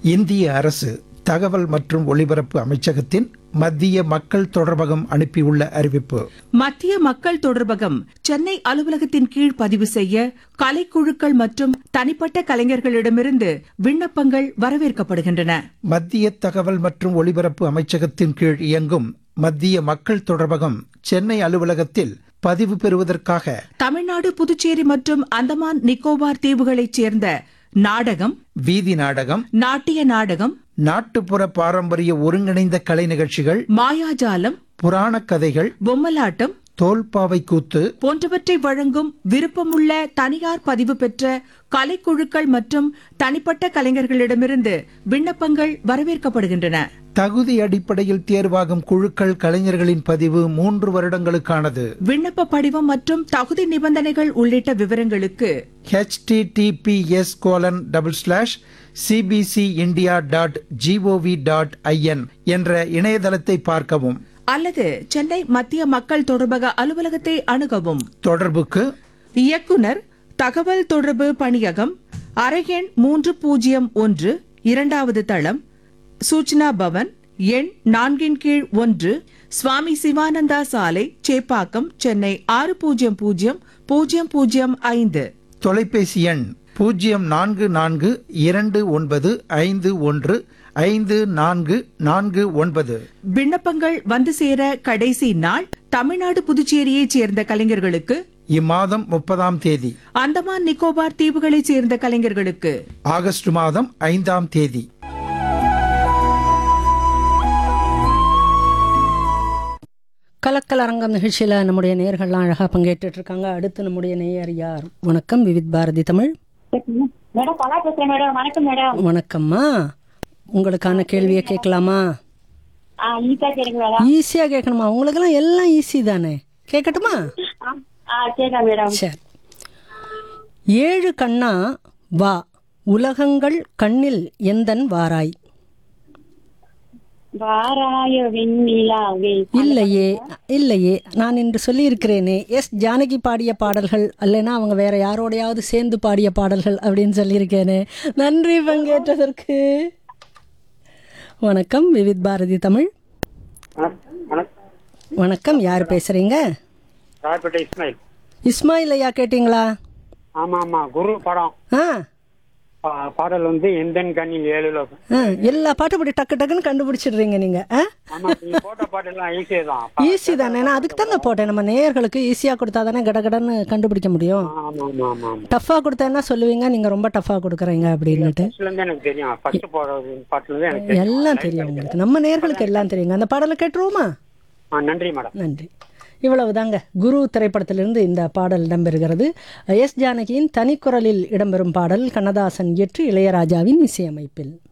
இந்திய அரசு தகவல் மற்றும் ஒலிபரப்பு அமைச்சகத்தின் மத்திய மக்கள் தொடர்பகம் அனுப்பியுள்ள அறிவிப்பு மத்திய மக்கள் தொடர்பகம் சென்னை அலுவலகத்தின் கீழ் பதிவு செய்ய கலைக்குழுக்கள் மற்றும் தனிப்பட்ட கலைஞர்களிடமிருந்து விண்ணப்பங்கள் வரவேற்கப்படுகின்றன மத்திய தகவல் மற்றும் ஒலிபரப்பு அமைச்சகத்தின் கீழ் இயங்கும் மத்திய மக்கள் தொடர்பகம் சென்னை அலுவலகத்தில் பதிவு பெறுவதற்காக தமிழ்நாடு புதுச்சேரி மற்றும் அந்தமான் நிக்கோபார் தீவுகளைச் சேர்ந்த நாடகம் வீதி நாடகம் நாட்டிய நாடகம் நாட்டுப்புற பாரம்பரிய ஒருங்கிணைந்த கலை நிகழ்ச்சிகள் மாயாஜாலம் புராணக் கதைகள் பொம்மலாட்டம் தோல்பாவை கூத்து போன்றவற்றை வழங்கும் விருப்பமுள்ள தனியார் பதிவு பெற்ற கலைக்குழுக்கள் மற்றும் தனிப்பட்ட கலைஞர்களிடமிருந்து விண்ணப்பங்கள் வரவேற்கப்படுகின்றன தகுதி அடிப்படையில் தேர்வாகும் குழுக்கள் கலைஞர்களின் பதிவு மூன்று வருடங்களுக்கானது விண்ணப்ப படிவம் மற்றும் தகுதி நிபந்தனைகள் உள்ளிட்ட விவரங்களுக்கு https colon double slash CBC India dot G O V dot I N என்ற இணையதளத்தை பார்க்கவும் அல்லது சென்னை மத்திய மக்கள் தொடர்பக அலுவலகத்தை அணுகவும் தொடர்புக்கு இயக்குனர் தகவல் தொடர்பு பணியகம் அறையெண் மூன்று பூஜ்ஜியம் ஒன்று இரண்டாவது தளம் சூச்சனா பவன் எண் நான்கின் கீழ் ஒன்று சுவாமி சிவானந்தா சாலை சேப்பாக்கம் சென்னை ஆறு பூஜ்ஜியம் பூஜ்ஜியம் பூஜ்ஜியம் பூஜ்ஜியம் ஐந்து தொலைபேசி எண் பூஜ்ஜியம் நான்கு நான்கு இரண்டு ஒன்பது ஐந்து ஒன்று ஐந்து நான்கு நான்கு ஒன்பது விண்ணப்பங்கள் வந்து சேர கடைசி நாள் தமிழ்நாடு புதுச்சேரியைச் சேர்ந்த கலைஞர்களுக்கு இம்மாதம் முப்பதாம் தேதி அந்தமான் நிக்கோபார் தீவுகளைச் சேர்ந்த கலைஞர்களுக்கு ஆகஸ்ட் மாதம் ஐந்தாம் தேதி கலக்கல் அரங்கம் நிகழ்ச்சியில் நம்முடைய நேயர்கள்லாம் அழகாக பங்கேற்றுட்டு இருக்காங்க அடுத்து நம்முடைய நேயர் யார் வணக்கம் விவித் பாரதி தமிழ் மேடம் கலா பேசுறேன் மேடம் வணக்கம் மேடம் வணக்கம்மா உங்களுக்கான கேள்வியை கேட்கலாமா ஆ ஈஸா கேளுங்க மேடம் ஈஸியாக கேட்கணுமா உங்களுக்கெல்லாம் எல்லாம் ஈஸி தானே கேட்கட்டுமா ஆ, ஆ கேட்கலாம் மேடம் சரி ஏழு கண்ணா வா உலகங்கள் கண்ணில் எந்தன் வாராய் வாராய வெண்ணிலாவே இல்லையே இல்லையே நான் இன்று சொல்லியிருக்கிறேனே எஸ் ஜானகி பாடிய பாடல்கள் அல்லைன்னா அவங்க வேற யாரோடையாவது சேர்ந்து பாடிய பாடல்கள் அப்படின்னு சொல்லியிருக்கேனே நன்றி பங்கேற்றதற்கு வணக்கம் விவித் பாரதி தமிழ் வணக்கம் யார் பேசுறீங்க ராயப்பேட்டை இஸ்மாயில் இஸ்மாயில் ஐயா கேட்டிங்களா ஆமா ஆமா குரு படம் ஆ பா- பாடல் வந்து எந்தன் கண்ணில் ஏழு லோகம் ஆ எல்லா பாட்டும் இப்படி டக்கு டக்குன்னு கண்டுபிடிச்சிடுறீங்க நீங்க ஆ ஆமா நீங்க போட்ட பாட்டெல்லாம் ஈஸியே தான் ஈஸி தானே நான் அதுக்கு தான் போட்டேன் நம்ம நேயர்களுக்கு ஈஸியாக கொடுத்தா தானே கடகடன்னு கண்டுபிடிக்க முடியும் ஆமா ஆமா ஆமா ஆமா டஃப்பாக கொடுத்தேன்னா சொல்லுவீங்க நீங்கள் ரொம்ப டஃப்பாக கொடுக்குறீங்க அப்படின்னுட்டு ஃபர்ஸ்ட்ல இருந்து எனக்கு தெரியும் ஃபர்ஸ்ட் போடுற பாட்டுல இருந்து எனக்கு தெரியும் எல்லாம் தெரியும் உங்களுக்கு நம்ம நேர்களுக்கு எல்லாம் தெரியுங்க அந்த பாடலை கேட்டுருவோமா ஆ, நன்றி மேடம் நன்றி இவ்வளவு தாங்க குரு திரைப்படத்திலிருந்து இந்த பாடல் இடம்பெறுகிறது எஸ் ஜானகியின் தனிக்குரலில் இடம்பெறும் பாடல் கண்ணதாசன் இயற்றி இளையராஜாவின் இசையமைப்பில்